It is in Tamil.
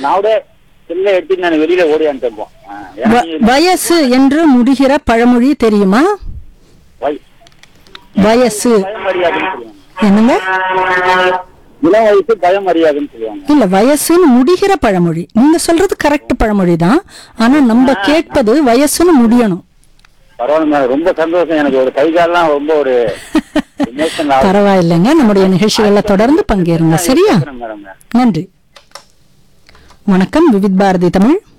நான் கூட செல்ல எடுத்து நான் வெளியில ஓடியான்ட்டு இருப்போம் ஆ, ஏன்னா வ- வயசு என்று முடிகிற பழமொழி தெரியுமா வய- வயசு பயம் அறியாதுன்னு சொல்லுவாங்க என்னங்க இளம் வயசு பயம் அறியாதுன்னு சொல்லுவாங்க இல்ல வயசுன்னு முடிகிற பழமொழி நீங்க சொல்றது கரெக்ட் பழமொழி தான் ஆனா நம்ம கேட்பது வயசுன்னு முடியணும் பரவாயில்ல மேடம் ரொம்ப சந்தோஷம் எனக்கு ஒரு கை கால்லாம் ரொம்ப ஒரு எமோஷனல் ஆகும் பரவாயில்லைங்க நம்முடைய நிகழ்ச்சிகள்ல தொடர்ந்து பங்கேறுங்க சரியா மேடம் நன்றி வணக்கம் விவித் பாரதி தமிழ்